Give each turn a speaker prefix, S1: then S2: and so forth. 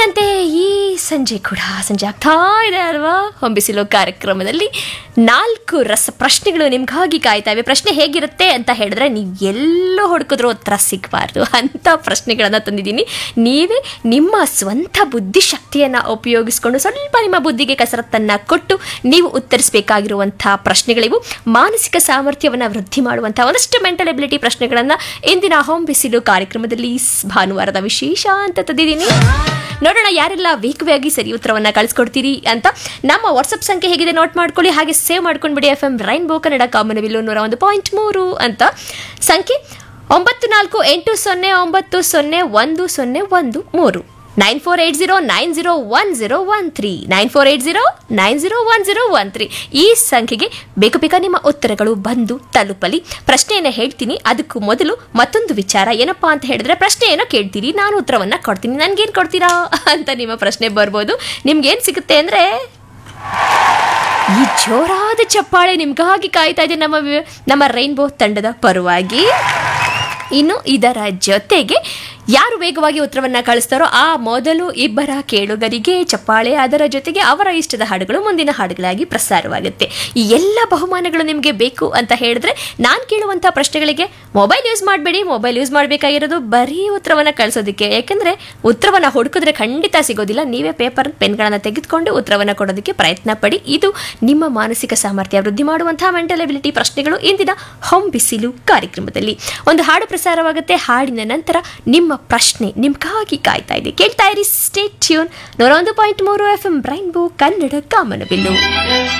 S1: ಎಂದಿನಂತೆ ಈ ಸಂಜೆ ಕೂಡ ಸಂಜೆ ಆಗ್ತಾ ಇದೆ ಅಲ್ವಾ ಹೊಂಬಿಸಿಲೋ ಕಾರ್ಯಕ್ರಮದಲ್ಲಿ ನಾಲ್ಕು ರಸ ಪ್ರಶ್ನೆಗಳು ನಿಮ್ಗಾಗಿ ಕಾಯ್ತಾ ಇವೆ ಪ್ರಶ್ನೆ ಹೇಗಿರುತ್ತೆ ಅಂತ ಹೇಳಿದ್ರೆ ನೀವು ಎಲ್ಲೋ ಹುಡುಕಿದ್ರೂ ಉತ್ತರ ಸಿಗಬಾರ್ದು ಅಂತ ಪ್ರಶ್ನೆಗಳನ್ನು ತಂದಿದ್ದೀನಿ ನೀವೇ ನಿಮ್ಮ ಸ್ವಂತ ಬುದ್ಧಿಶಕ್ತಿಯನ್ನು ಉಪಯೋಗಿಸ್ಕೊಂಡು ಸ್ವಲ್ಪ ನಿಮ್ಮ ಬುದ್ಧಿಗೆ ಕಸರತ್ತನ್ನು ಕೊಟ್ಟು ನೀವು ಉತ್ತರಿಸಬೇಕಾಗಿರುವಂಥ ಪ್ರಶ್ನೆಗಳಿವು ಮಾನಸಿಕ ಸಾಮರ್ಥ್ಯವನ್ನು ವೃದ್ಧಿ ಮಾಡುವಂಥ ಒಂದಷ್ಟು ಮೆಂಟಲ್ ಎಬಿಲಿಟಿ ಪ್ರಶ್ನೆಗಳನ್ನು ಇಂದಿನ ಹೋಮ್ ಬಿಸಿಲು ಕಾರ್ಯಕ್ರಮದಲ್ಲಿ ಸ್- ಭಾನುವಾರದ ವಿಶೇಷ ಅಂತ ತಂದಿದ್ದೀನಿ ನೋಡೋಣ ಯಾರೆಲ್ಲ ವೇಗವಾಗಿ ಸರಿ ಉತ್ತರವನ್ನ ಕಳಿಸ್ಕೊಡ್ತೀರಿ ಅಂತ ನಮ್ಮ ವಾಟ್ಸಪ್ ಸಂಖ್ಯೆ ಹೇಗಿದೆ ನೋಟ್ ಮಾಡ್ಕೊಳ್ಳಿ ಹಾಗೆ ಸೇವ್ ಮಾಡ್ಕೊಂಡ್ಬಿಡಿ ಎಫ್ ಎಂ ರೈನ್ಬೋ ಕನ್ನಡ ಕಾಮನವಿಲ್ಲು ನೂರ ಒಂದು ಪಾಯಿಂಟ್ ಮೂರು ಅಂತ ಸಂಖ್ಯೆ ಒಂಬತ್ತು ನಾಲ್ಕು ಎಂಟು ಸೊನ್ನೆ ಒಂಬತ್ತು ಸೊನ್ನೆ ಒಂದು ಸೊನ್ನೆ ಒಂದು ಮೂರು nine four eight zero nine zero one zero one three nine four eight zero nine zero one zero one three ಈ ಸಂಖ್ಯೆಗೆ ಬೇಕು ಬೇಗ ನಿಮ್ಮ ಉತ್ತರಗಳು ಬಂದು ತಲುಪಲಿ ಪ್ರಶ್ನೆಯನ್ನು ಹೇಳ್ತೀನಿ ಅದಕ್ಕೂ ಮೊದಲು ಮತ್ತೊಂದು ವಿಚಾರ ಏನಪ್ಪಾ ಅಂತ ಹೇಳಿದ್ರೆ ಪ್ರಶ್ನೆ ಏನೋ ಕೇಳ್ತೀರಿ ನಾನು ಉತ್ತರವನ್ನ ಕೊಡ್ತೀನಿ ನನ್ಗೇನು ಕೊಡ್ತೀರಾ ಅಂತ ನಿಮ್ಮ ಪ್ರಶ್ನೆ ಬರ್ಬೋದು ನಿಮ್ಗೇನು ಸಿಗುತ್ತೆ ಅಂದ್ರೆ ಈ ಜೋರಾದ ಚಪ್ಪಾಳೆ ನಿಮ್ಗಾಗಿ ಕಾಯ್ತಾ ಇದೆ ನಮ್ಮ ವಿ- ನಮ್ಮ ರೈನ್ಬೋ ತಂಡದ ಪರವಾಗಿ ಇನ್ನು ಇದರ ಜೊತೆಗೆ ಯಾರು ವೇಗವಾಗಿ ಉತ್ತರವನ್ನ ಕಳಿಸ್ತಾರೋ ಆ ಮೊದಲು ಇಬ್ಬರ ಕೇಳುಗರಿಗೆ ಚಪ್ಪಾಳೆ ಅದರ ಜೊತೆಗೆ ಅವರ ಇಷ್ಟದ ಹಾಡುಗಳು ಮುಂದಿನ ಹಾಡುಗಳಾಗಿ ಪ್ರಸಾರವಾಗುತ್ತೆ ಈ ಎಲ್ಲ ಬಹುಮಾನಗಳು ನಿಮಗೆ ಬೇಕು ಅಂತ ಹೇಳಿದ್ರೆ ನಾನು ಕೇಳುವಂಥ ಪ್ರಶ್ನೆಗಳಿಗೆ ಮೊಬೈಲ್ ಯೂಸ್ ಮಾಡಬೇಡಿ ಮೊಬೈಲ್ ಯೂಸ್ ಮಾಡಬೇಕಾಗಿರೋದು ಬರೀ ಉತ್ತರವನ್ನು ಕಳಿಸೋದಕ್ಕೆ ಯಾಕೆಂದರೆ ಉತ್ತರವನ್ನು ಹುಡುಕಿದ್ರೆ ಖಂಡಿತ ಸಿಗೋದಿಲ್ಲ ನೀವೇ ಪೇಪರ್ ಪೆನ್ಗಳನ್ನು ತೆಗೆದುಕೊಂಡು ಉತ್ತರವನ್ನು ಕೊಡೋದಕ್ಕೆ ಪ್ರಯತ್ನ ಪಡಿ ಇದು ನಿಮ್ಮ ಮಾನಸಿಕ ಸಾಮರ್ಥ್ಯ ವೃದ್ಧಿ ಮಾಡುವಂತಹ ಮೆಂಟಲ್ ಎಬಿಲಿಟಿ ಪ್ರಶ್ನೆಗಳು ಇಂದಿನ ಹೊಂ ಬಿಸಿಲು ಕಾರ್ಯಕ್ರಮದಲ್ಲಿ ಒಂದು ಹಾಡು ಪ್ರಸಾರವಾಗುತ್ತೆ ಹಾಡಿನ ನಂತರ ನಿಮ್ಮ ಪ್ರಶ್ನೆ ನಿಮ್ಗಾಗಿ ಕಾಯ್ತಾ ಇದೆ ಕೇಳ್ತಾ ಇರಿ ಸ್ಟೇಟ್ ಟ್ಯೂನ್ ನೂರ ಒಂದು ಪಾಯಿಂಟ್ ಮೂರು ಎಫ್ ಎಂ ಬ್ರೈನ್ಬೋ ಕನ್ನಡ ಕಾಮನಬಿಲ್ಲು